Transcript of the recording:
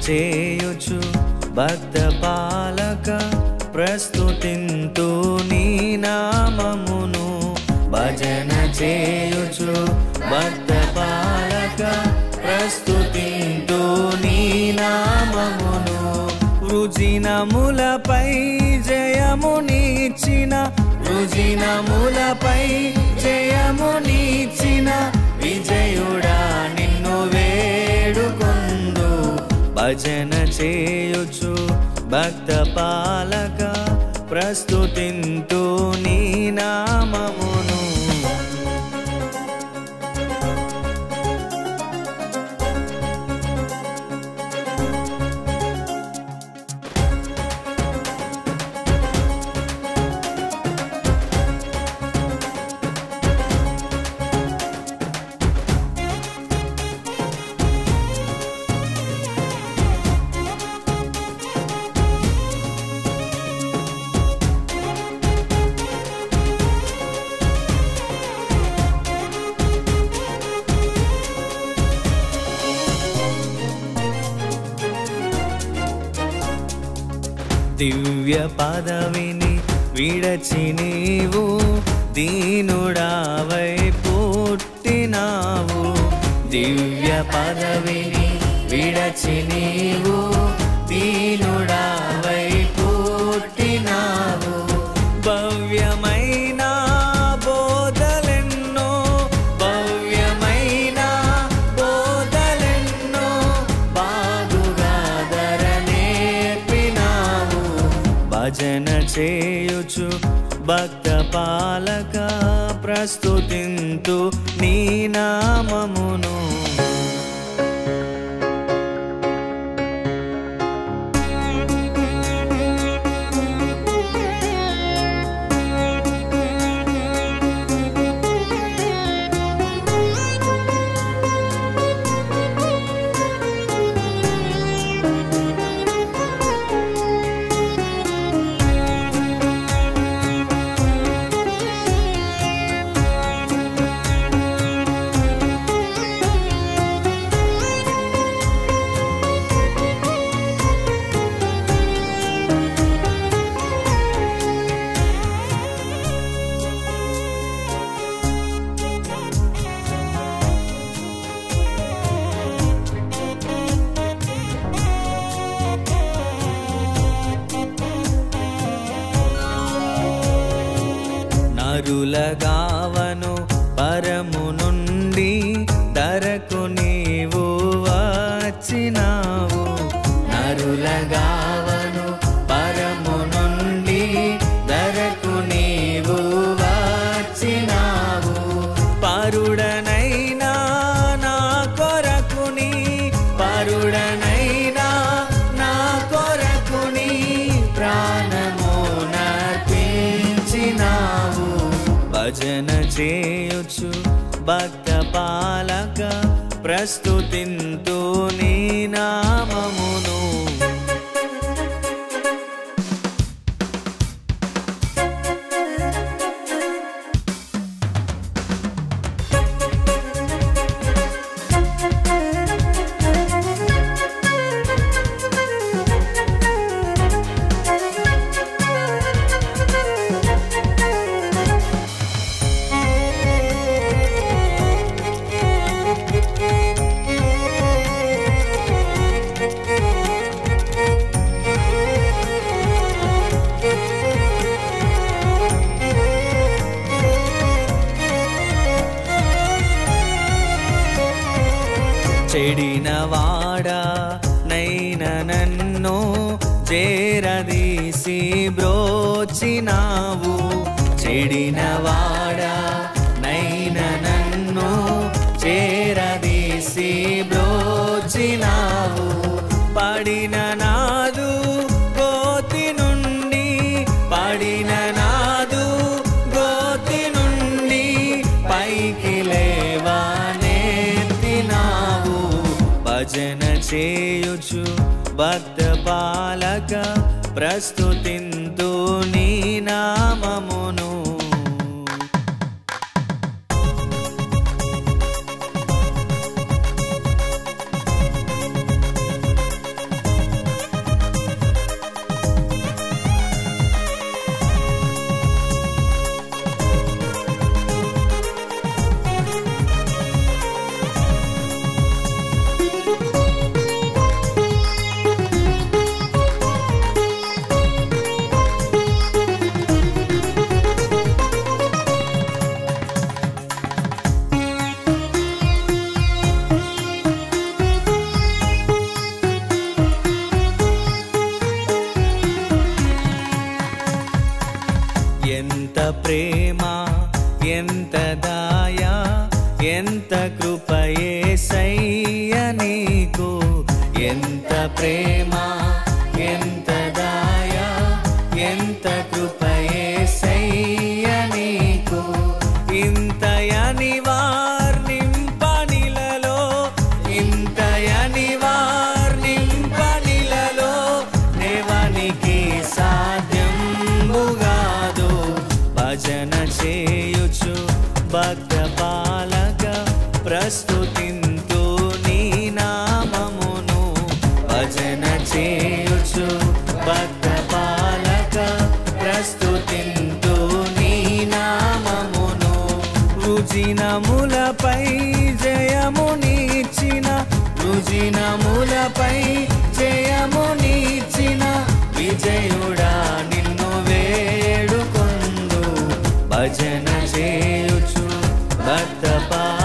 చేయుచు భక్త పాలక ప్రస్తుతింతు నీ నామమును భజన చేయుచు భక్త పాలక ప్రస్తుతింతు నీ నామమును వృజినములపై జయమునిచ్చిన వృజినములపై జయమునిచ్చిన విజయుడా నిన్ను వేడుకొందు భజన చేయుచు భక్త పాలక ప్రస్తుతింతు నీ నామమును దివ్య పదవిని విడచి నీవు దీనుడావై పుట్టినావు దివ్య పదవిని విడచి నీవు దీనుడావై పుట్టినావు భవ్యమైన బోధలెన్నో భవ్యమైన బోధలెన్నో బాగుగా ధర నేర్పినావు భజన చేయుచు భక్త పాలక ప్రస్తుతింతు నీ నామమును నరులగావను పరము నుండి ధరకు నీవు వచ్చినావు నరులగావను పరము నుండి ధరకు నీవు వచ్చినావు పరుడనైనా నా కొరకుని పరుడనైనా నా కొరకుని ప్రాణము నర్పించినావు భజన చేయుచు భక్త పాలక ప్రస్తుతింతు నీ నామమును చెడిన వాడా నైన నన్ను చేరదీసి బ్రోచినావు చెడిన వాడా నైన నన్ను చేరదీసి బ్రోచినావు పడిన నాదు గోతి నుండి పడిన నాదు గోతి నుండి పైకి లేవానెత్తినావు భజన చేయుచు భక్త పాలక ప్రస్తుతింతు నీ నామమును దాయ ఎంత కృపయే సయ్య నీకు ఎంత ప్రేమ ఎంత దాయ ఎంత కృపయే సయ్య నీకు ఇంతయని వార్నింపనిలలో ఇంతయని వార్నింపనిలలో దేవానికి సాధ్యంబుగాదు భజన చేయుచు భక్త పాలక ప్రస్తుతింతు నీ నామమును భజన చేయుచు భక్త పాలక ప్రస్తుతింతు నీ నామమును రుజినములపై జయమునిచ్చిన రుజినములపై జయమునిచ్చిన విజయుడా నిన్ను వేడుకొందు భజన చేయుచు భక్త పా